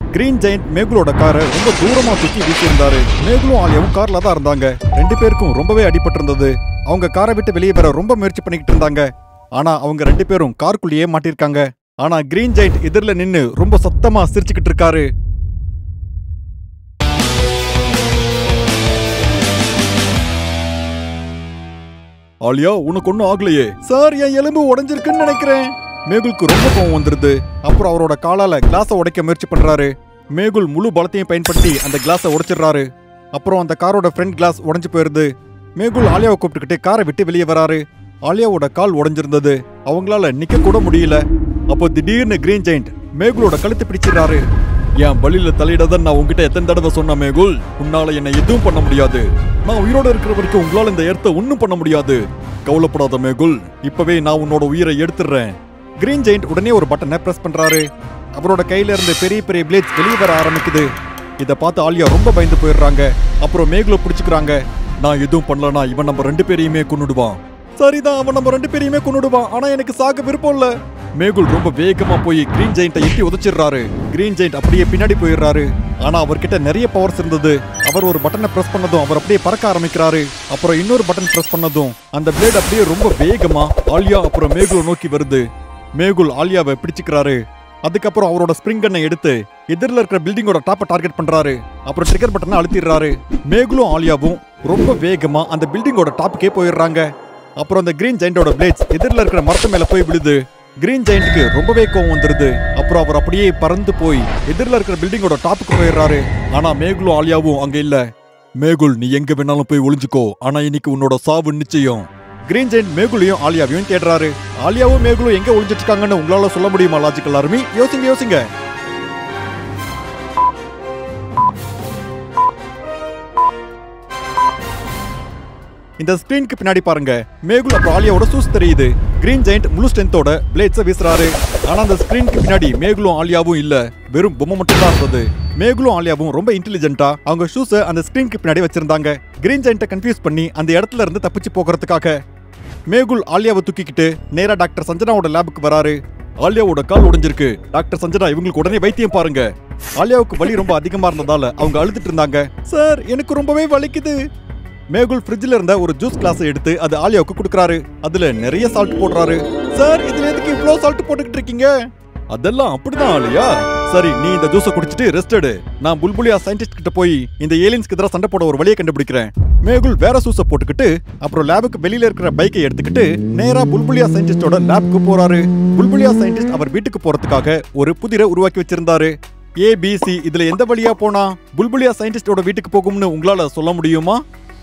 green giant மேகுலோட காரை ரொம்ப தூரமா தூக்கி வீசியிருந்தாரு மேகுலும் ஆலியாவும் கார்ல தான் இருந்தாங்க ரெண்டு பேருக்கும் ரொம்பவே அடிபட்டிருந்தது அவங்க காரை விட்டு வெளியே வர ரொம்ப முயற்சி பண்ணிக்கிட்டு இருந்தாங்க ஆனா அவங்க ரெண்டு பேரும் காருக்குள்ளேயே மாட்டிருக்காங்க ஆனா கிரீன் ஜெயிண்ட் எதிரில நின்னு ரொம்ப சத்தமா சிரிச்சுக்கிட்டு இருக்காரு ஆலியா உனக்கு ஒன்றும் ஆகலையே சார் என் எலும்பு உடைஞ்சிருக்குன்னு நினைக்கிறேன் மேகுலுக்கு ரொம்ப கோவம் வந்துருது அப்புறம் அவரோட காலால கிளாஸை உடைக்க முயற்சி பண்றாரு மேகுல் முழு பலத்தையும் பயன்படுத்தி அந்த கிளாஸை உடைச்சிடுறாரு அப்புறம் அந்த காரோட ஃப்ரண்ட் கிளாஸ் உடைஞ்சு போயிருது மேகுல் ஆலியாவை கூப்பிட்டுக்கிட்டு காரை விட்டு வெளியே வராரு ஆலியாவோட கால் உடைஞ்சிருந்தது அவங்களால நிக்க கூட முடியல அப்போ திடீர்னு கிரீன் ஜெயிண்ட் மேகுலோட கழுத்து பிடிச்சிடுறாரு என் வழியில தலையிடதான் நான் உங்ககிட்ட எத்தனை தடவை சொன்ன மேகுல் உன்னால என்ன எதுவும் பண்ண முடியாது நான் உயிரோட இருக்கிற வரைக்கும் உங்களால இந்த இடத்த ஒண்ணும் பண்ண முடியாது கவலைப்படாத மேகுல் இப்பவே நான் உன்னோட உயிரை எடுத்துடுறேன் கிரீன் ஜெயிண்ட் உடனே ஒரு பட்டனை பிரஸ் பண்றாரு அவரோட கையில இருந்து பெரிய பெரிய பிளேட்ஸ் வெளியே வர ஆரம்பிக்குது இத பார்த்து ஆலியா ரொம்ப பயந்து போயிடுறாங்க அப்புறம் மேகுல பிடிச்சுக்கிறாங்க நான் எதுவும் பண்ணலனா இவன் நம்ம ரெண்டு பேரையுமே கொன்னுடுவான் சரிதான் அவன் நம்ம ரெண்டு பேரையுமே கொன்னுடுவான் ஆனா எனக்கு சாக விருப்பம் இல்ல மேகுல் ரொம்ப வேகமா போய் கிரீன் ஜெயிண்ட்டை எட்டி உதைச்சிடுறாரு கிரீன் ஜெயிண்ட் அப்படியே பின்னாடி போயிடுறாரு ஆனா அவர்கிட்ட நிறைய பவர்ஸ் இருந்தது அவர் ஒரு பட்டனை பிரஸ் பண்ணதும் அவர் அப்படியே பறக்க ஆரம்பிக்கிறாரு அப்புறம் இன்னொரு பட்டன் பிரஸ் பண்ணதும் அந்த பிளேட் அப்படியே ரொம்ப வேகமா ஆலியா அப்புறம் மேகுலை நோக்கி வருது மேகுல் ஆலியாவை பிடிச்சுக்கிறாரு அதுக்கப்புறம் அவரோட ஸ்ப்ரிங் கன்னை எடுத்து எதிரில் இருக்கிற பில்டிங்கோட டாப்பை டார்கெட் பண்றாரு அப்புறம் ட்ரிகர் பட்டனை அழுத்திடுறாரு மேகுலும் ஆலியாவும் ரொம்ப வேகமா அந்த பில்டிங்கோட டாப்புக்கே போயிடுறாங்க அப்புறம் அந்த கிரீன் ஜெயிண்டோட பிளேட்ஸ் எதிரில் இருக்கிற மரத்து மேல போய் விழுது கிரீன் ஜெயிண்ட்டுக்கு ரொம்பவே கோவம் வந்துருது அப்புறம் அவர் அப்படியே பறந்து போய் எதிரில் இருக்கிற பில்டிங்கோட டாப்புக்கு போயிடுறாரு ஆனா மேகுலும் ஆலியாவும் அங்க இல்ல மேகுல் நீ எங்க வேணாலும் போய் ஒளிஞ்சுக்கோ ஆனா இன்னைக்கு உன்னோட சாவு நிச்சயம் கிரீன் ஜெயிண்ட் மேகுலையும் ஆலியாவையும் தேடுறாரு ஆலியாவும் மேகுலும் எங்க ஒளிஞ்சிட்டு இருக்காங்கன்னு உங்களால சொல்ல முடியுமா லாஜிக்கல் ஆர்மி யோசிங்க யோசிங்க இந்த ஸ்கிரீனுக்கு பின்னாடி பாருங்க மேகுல் அப்புறம் ஆலியாவோட சூஸ் தெரியுது கிரீன் ஜெயிண்ட் முழு ஸ்ட்ரென்த்தோட பிளேட்ஸை வீசுறாரு ஆனா அந்த ஸ்கிரீனுக்கு பின்னாடி மேகுலும் ஆலியாவும் இல்ல வெறும் பொம்மை மட்டும் தான் இருந்தது மேகுலும் ஆலியாவும் ரொம்ப இன்டெலிஜென்ட்டா அவங்க ஷூஸை அந்த ஸ்கிரீனுக்கு பின்னாடி வச்சிருந்தாங்க கிரீன் ஜெயிண்ட்டை கன்ஃபியூஸ் பண்ணி அந்த இடத்துல இருந்து தப்பிச்சு போகிறதுக்காக மேகுல் ஆலியாவை தூக்கிக்கிட்டு நேரா டாக்டர் சஞ்சனாவோட லேபுக்கு வராரு ஆலியாவோட கால் உடைஞ்சிருக்கு டாக்டர் சஞ்சனா இவங்களுக்கு உடனே வைத்தியம் பாருங்க ஆலியாவுக்கு வலி ரொம்ப அதிகமா இருந்ததால அவங்க அழுதுட்டு இருந்தாங்க சார் எனக்கு ரொம்பவே வலிக்குது மேகுல் ஃப்ரிட்ஜ்ல இருந்த ஒரு ஜூஸ் கிளாஸ் எடுத்து அது ஆலியாவுக்கு கொடுக்கறாரு அதுல நிறைய சால்ட் போடுறாரு சார் இதுல எதுக்கு இவ்ளோ சால்ட் போட்டுக்கிட்டு இருக்கீங்க அதெல்லாம் அப்படிதான் ஆலியா சரி நீ இந்த ஜூஸை குடிச்சிட்டு ரெஸ்ட் எடு நான் புல்புலியா சயின்டிஸ்ட் கிட்ட போய் இந்த ஏலியன்ஸ்க்கு எதிராக சண்டை போட ஒரு வழியை கண்டுபிடிக்கிறேன் மேகுல் வேற ஜூஸை போட்டுக்கிட்டு அப்புறம் லேபுக்கு வெளியில இருக்கிற பைக்கை எடுத்துக்கிட்டு நேரா புல்புலியா சயின்டிஸ்டோட லேபுக்கு போறாரு புல்புலியா சயின்டிஸ்ட் அவர் வீட்டுக்கு போறதுக்காக ஒரு புதிரை உருவாக்கி வச்சிருந்தாரு ஏபிசி இதுல எந்த வழியா போனா புல்புலியா சயின்டிஸ்டோட வீட்டுக்கு போகும்னு உங்களால சொல்ல முடியுமா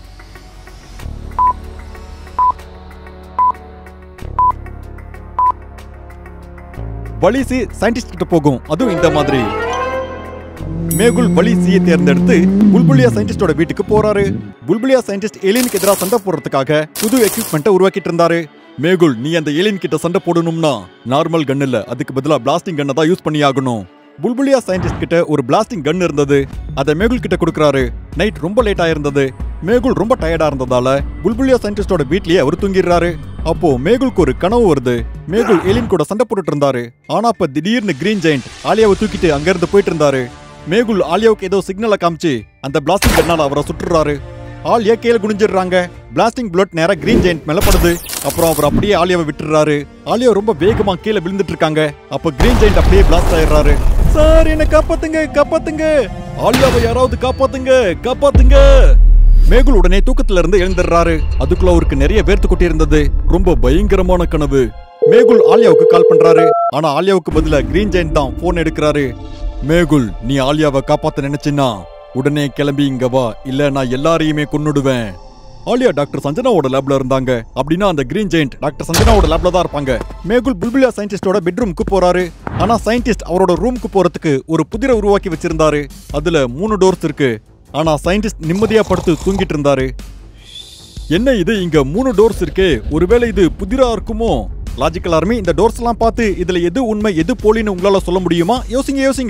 வழி சி சயின்டிஸ்ட் கிட்ட போகும் அதுவும் இந்த மாதிரி மேகுல் வழி சியை தேர்ந்தெடுத்து புல்புலியா சயின்டிஸ்டோட வீட்டுக்கு போறாரு புல்புலியா சயின்டிஸ்ட் ஏலியனுக்கு எதிராக சண்டை போடுறதுக்காக புது எக்யூப்மெண்ட்டை உருவாக்கிட்டு இருந்தாரு மேகுல் நீ அந்த ஏலியன் கிட்ட சண்டை போடணும்னா நார்மல் கன் இல்ல அதுக்கு பதிலா பிளாஸ்டிங் கன்னை தான் யூஸ் பண்ணி ஆகணும் புல்புலியா சயின்டிஸ்ட் கிட்ட ஒரு பிளாஸ்டிங் கன் இருந்தது அதை மேகுல் கிட்ட கொடுக்கறாரு நைட் ரொம்ப லேட் ஆயிருந்தது மேகுல் ரொம்ப டயர்டா இருந்ததால புல்புலியா சயின்டிஸ்டோட வீட்லயே அவர் தூங்கிடுறாரு அப்போ மேகுலுக்கு ஒரு கனவு வருது மேகுல் ஏலியன் கூட சண்டை போட்டுட்டு இருந்தாரு ஆனா அப்ப திடீர்னு கிரீன் ஜெயிண்ட் ஆலியாவை தூக்கிட்டு அங்க இருந்து போயிட்டு இருந்தாரு மேகுல் ஆலியாவுக்கு ஏதோ சிக்னலை காமிச்சு அந்த பிளாஸ்டிங் கண்ணால அவரை சுட்டுறாரு ஆலியா கீழே குனிஞ்சிடுறாங்க பிளாஸ்டிங் புல்லட் நேரா கிரீன் ஜெயிண்ட் மேல படுது அப்புறம் அவர் அப்படியே ஆலியாவை விட்டுறாரு ஆலியா ரொம்ப வேகமா கீழே விழுந்துட்டு இருக்காங்க அப்ப கிரீன் ஜெயிண்ட் அப்படியே பிளாஸ்ட் ஆயிடுறாரு சார் என்ன காப்பாத்துங்க காப்பாத்துங்க ஆலியாவை யாராவது காப்பாத்துங்க காப்பாத்துங்க மேகுல் உடனே தூக்கத்துல இருந்து எழுந்துடுறாரு அதுக்குள்ள அவருக்கு நிறைய வேர்த்து கொட்டி இருந்தது ரொம்ப பயங்கரமான கனவு மேகுல் ஆலியாவுக்கு கால் பண்றாரு ஆனா ஆலியாவுக்கு பதிலா கிரீன் ஜெயின் தான் போன் எடுக்கிறாரு மேகுல் நீ ஆலியாவை காப்பாத்த நினைச்சின்னா உடனே கிளம்பி இங்க வா இல்ல நான் எல்லாரையுமே கொன்னுடுவேன் ஆலியா டாக்டர் சஞ்சனாவோட லேப்ல இருந்தாங்க அப்படின்னா அந்த கிரீன் ஜெயிண்ட் டாக்டர் சஞ்சனாவோட லேப்ல தான் இருப்பாங்க மேகுல் புல்புலியா சயின்டிஸ்டோட பெட்ரூமுக்கு போறாரு ஆனா சயின்டிஸ்ட் அவரோட ரூமுக்கு போறதுக்கு ஒரு புதிரை உருவாக்கி வச்சிருந்தாரு அதுல மூணு டோர்ஸ் இருக்கு ஆனா சயின்டிஸ்ட் நிம்மதியா படுத்து தூங்கிட்டு இருந்தாரு என்ன இது இங்க மூணு டோர்ஸ் இருக்கே ஒருவேளை இது புதிரா இருக்குமோ லாஜிக்கல் ஆர்மி இந்த டோர்ஸ் எல்லாம் பார்த்து இதுல எது உண்மை எது போலின்னு உங்களால சொல்ல முடியுமா யோசிங்க யோசிங்க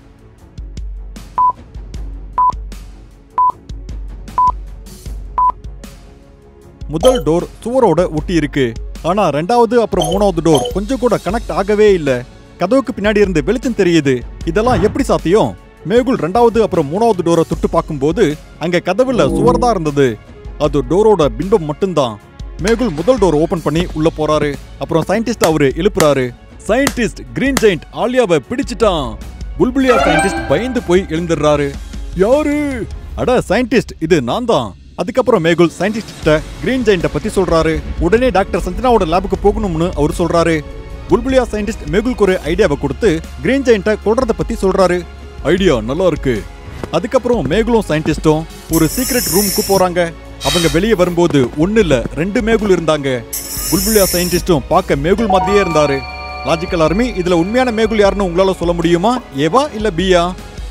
முதல் டோர் சுவரோட ஒட்டி இருக்கு ஆனா ரெண்டாவது அப்புறம் மூணாவது டோர் கொஞ்சம் கூட கனெக்ட் ஆகவே இல்ல கதவுக்கு பின்னாடி இருந்து வெளிச்சம் தெரியுது இதெல்லாம் எப்படி சாத்தியம் மேகுல் ரெண்டாவது அப்புறம் மூணாவது டோரை தொட்டு பார்க்கும்போது அங்க கதவுல சுவர் தான் இருந்தது அது டோரோட பிம்பம் மட்டும்தான் மேகுல் முதல் டோர் ஓபன் பண்ணி உள்ள போறாரு அப்புறம் சயின்டிஸ்ட் அவரு எழுப்புறாரு சயின்டிஸ்ட் கிரீன் ஜெயிண்ட் ஆலியாவை பிடிச்சிட்டான் புல்புலியா சயின்டிஸ்ட் பயந்து போய் எழுந்துடுறாரு யாரு அட சயின்டிஸ்ட் இது நான் தான் அதுக்கப்புறம் மேகுல் சயின்டிஸ்ட் கிட்ட கிரீன் ஜெயிண்ட பத்தி சொல்றாரு உடனே டாக்டர் சஞ்சனாவோட லேபுக்கு போகணும்னு அவர் சொல்றாரு புல்புலியா சயின்டிஸ்ட் மேகுலுக்கு ஒரு ஐடியாவை கொடுத்து கிரீன் ஜெயிண்ட கொல்றத பத்தி சொல்றாரு ஐடியா நல்லா இருக்கு அதுக்கப்புறம் மேகுலும் சயின்டிஸ்டும் ஒரு சீக்ரெட் ரூமுக்கு போறாங்க அவங்க வெளியே வரும்போது ஒண்ணு இல்ல ரெண்டு மேகுல் இருந்தாங்க புல்புலியா சயின்டிஸ்டும் பார்க்க மேகுல் மாதிரியே இருந்தாரு லாஜிக்கல் ஆர்மி இதுல உண்மையான மேகுல் யாருன்னு உங்களால சொல்ல முடியுமா ஏவா இல்ல பியா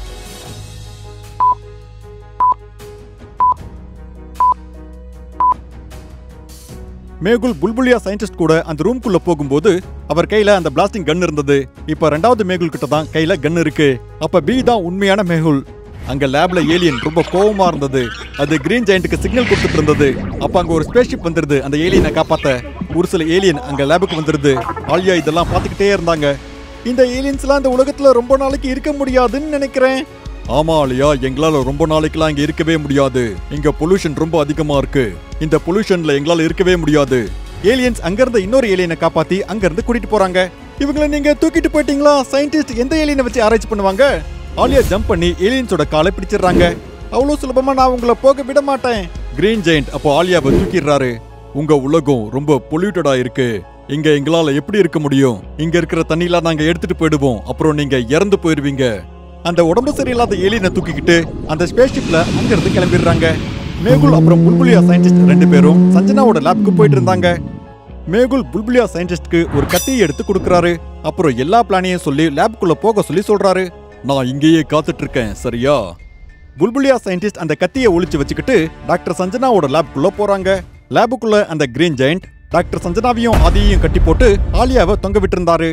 மேகுல் புல்புலியா சயின்டிஸ்ட் கூட அந்த ரூம்குள்ள போகும்போது அவர் கையில அந்த பிளாஸ்டிங் கன் இருந்தது இப்ப ரெண்டாவது மேகுல் கிட்ட தான் கையில கன் இருக்கு அப்ப பி தான் உண்மையான மேகுல் அங்க லேப்ல ஏலியன் ரொம்ப கோவமா இருந்தது அது கிரீன் ஜெயண்ட்டுக்கு சிக்னல் கொடுத்துட்டு இருந்தது அப்ப அங்க ஒரு ஸ்பேஸ்ஷிப் வந்துருது அந்த ஏலியனை காப்பாத்த ஒரு சில ஏலியன் அங்க லேபுக்கு வந்துருது ஆலியா இதெல்லாம் பார்த்துக்கிட்டே இருந்தாங்க இந்த ஏலியன்ஸ்லாம் இந்த உலகத்துல ரொம்ப நாளைக்கு இருக்க முடியாதுன்னு நினைக்கிறேன் ஆமா ஆலியா எங்களால ரொம்ப நாளைக்குலாம் இங்க இருக்கவே முடியாது இங்க பொல்யூஷன் ரொம்ப அதிகமா இருக்கு இந்த பொல்யூஷன்ல எங்களால இருக்கவே முடியாது ஏலியன்ஸ் அங்க இருந்த இன்னொரு ஏலியனை காப்பாத்தி அங்க இருந்து கூட்டிட்டு போறாங்க இவங்கள நீங்க தூக்கிட்டு போயிட்டீங்களா சயின்டிஸ்ட் எந்த ஏலியனை வச்சு ஆராய்ச்சி பண்ணுவாங்க ஆலியா ஜம்ப் பண்ணி ஏலியன்ஸோட காலை பிடிச்சிடுறாங்க அவ்வளவு சுலபமா நான் உங்களை போக விட மாட்டேன் கிரீன் ஜெயிண்ட் அப்போ ஆலியாவை தூக்கிடுறாரு உங்க உலகம் ரொம்ப பொல்யூட்டடா இருக்கு இங்க எங்களால எப்படி இருக்க முடியும் இங்க இருக்கிற தண்ணியெல்லாம் நாங்க எடுத்துட்டு போயிடுவோம் அப்புறம் நீங்க இறந்து போயிருவீங்க அந்த உடம்பு சரியில்லாத ஏலியனை தூக்கிக்கிட்டு அந்த ஸ்பேஸ் ஷிப்ல அங்க இருந்து கிளம்பிடுறாங்க மேகுல் அப்புறம் புல்புலியா சயின்டிஸ்ட் ரெண்டு பேரும் சஞ்சனாவோட லேப்க்கு போயிட்டு இருந்தாங்க மேகுல் புல்புலியா சயின்டிஸ்ட்க்கு ஒரு கத்தியை எடுத்து கொடுக்கறாரு அப்புறம் எல்லா பிளானையும் சொல்லி லேப்குள்ள போக சொல்லி சொல்றாரு நான் இங்கேயே காத்துட்டு இருக்கேன் சரியா புல்புலியா சயின்டிஸ்ட் அந்த கத்தியை ஒளிச்சு வச்சுக்கிட்டு டாக்டர் சஞ்சனாவோட லேப்குள்ள போறாங்க லேபுக்குள்ள அந்த கிரீன் ஜெயண்ட் டாக்டர் சஞ்சனாவையும் ஆதியையும் கட்டி போட்டு ஆலியாவை தொங்க விட்டிருந்தாரு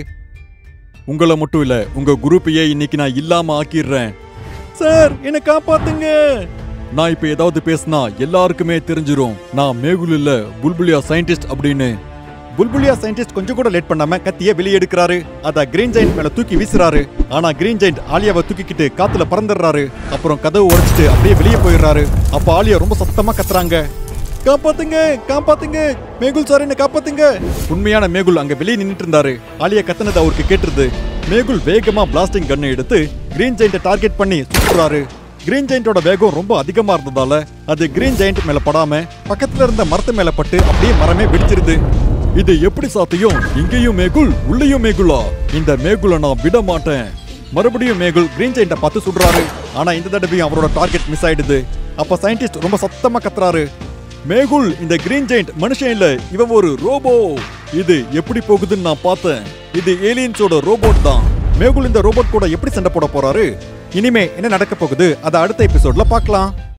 உங்களை மட்டும் இல்ல உங்க குரூப்பையே இன்னைக்கு நான் இல்லாம ஆக்கிடுறேன் சார் என்ன காப்பாத்துங்க நான் இப்ப ஏதாவது பேசினா எல்லாருக்குமே தெரிஞ்சிரும் நான் மேகுல் இல்ல புல்புலியா சயின்டிஸ்ட் அப்படின்னு புல்புலியா சயின்டிஸ்ட் கொஞ்சம் கூட லேட் பண்ணாம கத்திய வெளியே எடுக்கிறாரு அத கிரீன் ஜெயிண்ட் மேல தூக்கி வீசுறாரு ஆனா கிரீன் ஜெயிண்ட் ஆலியாவை தூக்கிக்கிட்டு காத்துல பறந்துடுறாரு அப்புறம் கதவு உடைச்சிட்டு அப்படியே வெளியே போயிடுறாரு அப்ப ஆலியா ரொம்ப சத்தமா கத்துறாங்க காப்பாத்துங்க காப்பாத்துங்க மேகுல் சார் என்ன காப்பாத்துங்க உண்மையான மேகுல் அங்க வெளியே நின்னுட்டு இருந்தாரு ஆலியா கத்துனது அவருக்கு கேட்டுருது மேகுல் வேகமா பிளாஸ்டிங் கன்னை எடுத்து கிரீன் ஜெயிண்ட டார்கெட் பண்ணி சுட்டுறாரு கிரீன் ஜெயிண்டோட வேகம் ரொம்ப அதிகமா இருந்ததால அது கிரீன் ஜெயிண்ட் மேல படாம பக்கத்துல இருந்த மரத்து மேல பட்டு அப்படியே மரமே வெடிச்சிருது இது எப்படி சாத்தியம் இங்கேயும் மேகுல் உள்ளேயும் மேகுலா இந்த மேகுல நான் விட மாட்டேன் மறுபடியும் மேகுல் கிரீன் ஜெயிண்ட பார்த்து சுடுறாரு ஆனா இந்த தடவையும் அவரோட டார்கெட் மிஸ் ஆயிடுது அப்ப சயின்டிஸ்ட் ரொம்ப சத்தமா கத்துறாரு மேகுல் இந்த கிரீன் ஜெயிண்ட் மனுஷன் இல்ல இவன் ஒரு ரோபோ இது எப்படி போகுதுன்னு நான் பார்த்தேன் இது ஏலியன்ஸோட ரோபோட் தான் மேகுல் இந்த ரோபோட் கூட எப்படி சண்டை போட போறாரு இனிமே என்ன நடக்க போகுது அதை அடுத்த எபிசோட்ல பார்க்கலாம்